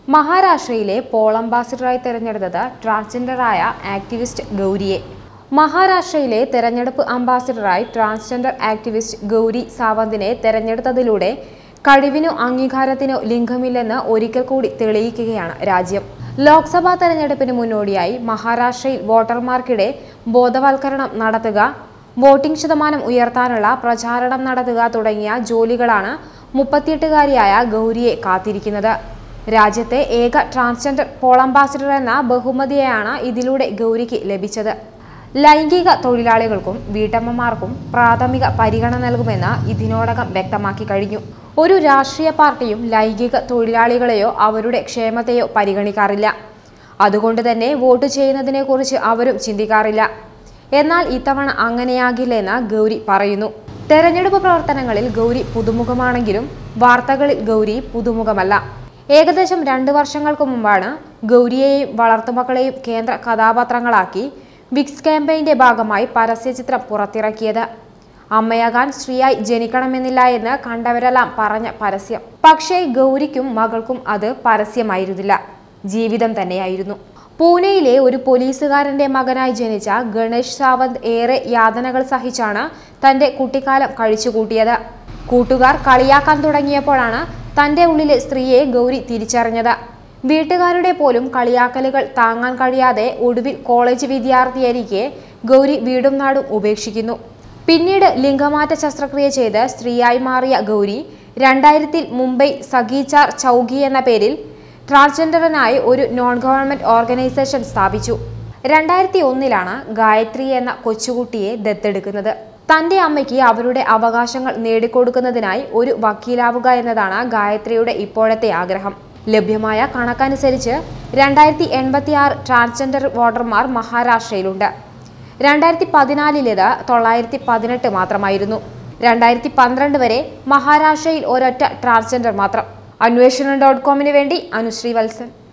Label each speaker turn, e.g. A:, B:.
A: മഹാരാഷ്ട്രയിലെ പോൾ അംബാസിഡറായി തെരഞ്ഞെടുത്തത് ട്രാൻസ്ജെൻഡറായ ആക്ടിവിസ്റ്റ് ഗൗരിയെ മഹാരാഷ്ട്രയിലെ തെരഞ്ഞെടുപ്പ് അംബാസിഡറായി ട്രാൻസ്ജെൻഡർ ആക്ടിവിസ്റ്റ് ഗൗരി സാവന്തിനെ തെരഞ്ഞെടുത്തതിലൂടെ കഴിവിനോ അംഗീകാരത്തിനോ ലിംഗമില്ലെന്ന് ഒരിക്കൽ കൂടി തെളിയിക്കുകയാണ് രാജ്യം ലോക്സഭാ തെരഞ്ഞെടുപ്പിന് മുന്നോടിയായി മഹാരാഷ്ട്രയിൽ വോട്ടർമാർക്കിടെ ബോധവൽക്കരണം നടത്തുക വോട്ടിംഗ് ശതമാനം ഉയർത്താനുള്ള പ്രചാരണം നടത്തുക തുടങ്ങിയ ജോലികളാണ് മുപ്പത്തിയെട്ടുകാരിയായ ഗൗരിയെ കാത്തിരിക്കുന്നത് രാജ്യത്തെ ഏക ട്രാൻസ്ജെൻഡർ പോൾ അംബാസിഡർ എന്ന ബഹുമതിയെയാണ് ഇതിലൂടെ ഗൗരിക്ക് ലഭിച്ചത് ലൈംഗിക തൊഴിലാളികൾക്കും വീട്ടമ്മമാർക്കും പ്രാഥമിക പരിഗണന നൽകുമെന്ന് ഇതിനോടകം വ്യക്തമാക്കി കഴിഞ്ഞു ഒരു രാഷ്ട്രീയ പാർട്ടിയും ലൈംഗിക തൊഴിലാളികളെയോ അവരുടെ ക്ഷേമത്തെയോ പരിഗണിക്കാറില്ല അതുകൊണ്ട് തന്നെ വോട്ട് ചെയ്യുന്നതിനെക്കുറിച്ച് അവരും ചിന്തിക്കാറില്ല എന്നാൽ ഇത്തവണ അങ്ങനെയാകില്ലെന്ന് ഗൗരി പറയുന്നു തെരഞ്ഞെടുപ്പ് പ്രവർത്തനങ്ങളിൽ ഗൗരി പുതുമുഖമാണെങ്കിലും വാർത്തകളിൽ ഗൗരി പുതുമുഖമല്ല ഏകദേശം രണ്ട് വർഷങ്ങൾക്ക് മുമ്പാണ് ഗൗരിയെയും വളർത്തുമക്കളെയും കേന്ദ്ര കഥാപാത്രങ്ങളാക്കി വിക്സ് ക്യാമ്പയിന്റെ ഭാഗമായി പരസ്യചിത്രം പുറത്തിറക്കിയത് അമ്മയാകാൻ സ്ത്രീയായി ജനിക്കണമെന്നില്ല എന്ന് കണ്ടവരെല്ലാം പറഞ്ഞ പരസ്യം പക്ഷേ ഗൗരിക്കും മകൾക്കും അത് പരസ്യമായിരുന്നില്ല ജീവിതം തന്നെയായിരുന്നു പൂനെയിലെ ഒരു പോലീസുകാരന്റെ മകനായി ജനിച്ച ഗണേഷ് സാവന്ത് ഏറെ യാതനകൾ സഹിച്ചാണ് തന്റെ കുട്ടിക്കാലം കഴിച്ചുകൂട്ടിയത് കൂട്ടുകാർ കളിയാക്കാൻ തുടങ്ങിയപ്പോഴാണ് തന്റെ ഉള്ളിലെ സ്ത്രീയെ ഗൗരി തിരിച്ചറിഞ്ഞത് വീട്ടുകാരുടെ പോലും കളിയാക്കലുകൾ താങ്ങാൻ കഴിയാതെ ഒടുവിൽ കോളേജ് വിദ്യാർത്ഥിയായിരിക്കെ ഗൗരി വീടും നാടും ഉപേക്ഷിക്കുന്നു പിന്നീട് ലിംഗമാറ്റ ശസ്ത്രക്രിയ ചെയ്ത് സ്ത്രീയായി മാറിയ ഗൗരി രണ്ടായിരത്തിൽ മുംബൈ സഗീചാർ ചൗഗി എന്ന പേരിൽ ട്രാൻസ്ജെൻഡറിനായി ഒരു നോൺ ഗവൺമെന്റ് ഓർഗനൈസേഷൻ സ്ഥാപിച്ചു രണ്ടായിരത്തി ഒന്നിലാണ് ഗായത്രി എന്ന കൊച്ചുകുട്ടിയെ ദത്തെടുക്കുന്നത് തന്റെ അമ്മയ്ക്ക് അവരുടെ അവകാശങ്ങൾ നേടിക്കൊടുക്കുന്നതിനായി ഒരു വക്കീലാവുക എന്നതാണ് ഗായത്രിയുടെ ഇപ്പോഴത്തെ ആഗ്രഹം ലഭ്യമായ കണക്കനുസരിച്ച് രണ്ടായിരത്തി എൺപത്തി ആറ് ട്രാൻസ്ജെൻഡർ വോട്ടർമാർ മഹാരാഷ്ട്രയിലുണ്ട് രണ്ടായിരത്തി പതിനാലിലേത് തൊള്ളായിരത്തി പതിനെട്ട് മാത്രമായിരുന്നു രണ്ടായിരത്തി പന്ത്രണ്ട് വരെ മഹാരാഷ്ട്രയിൽ ഒരൊറ്റ ട്രാൻസ്ജെൻഡർ മാത്രം അന്വേഷണം ഡോട്ട് കോമിന് വേണ്ടി അനുശ്രീ വത്സൻ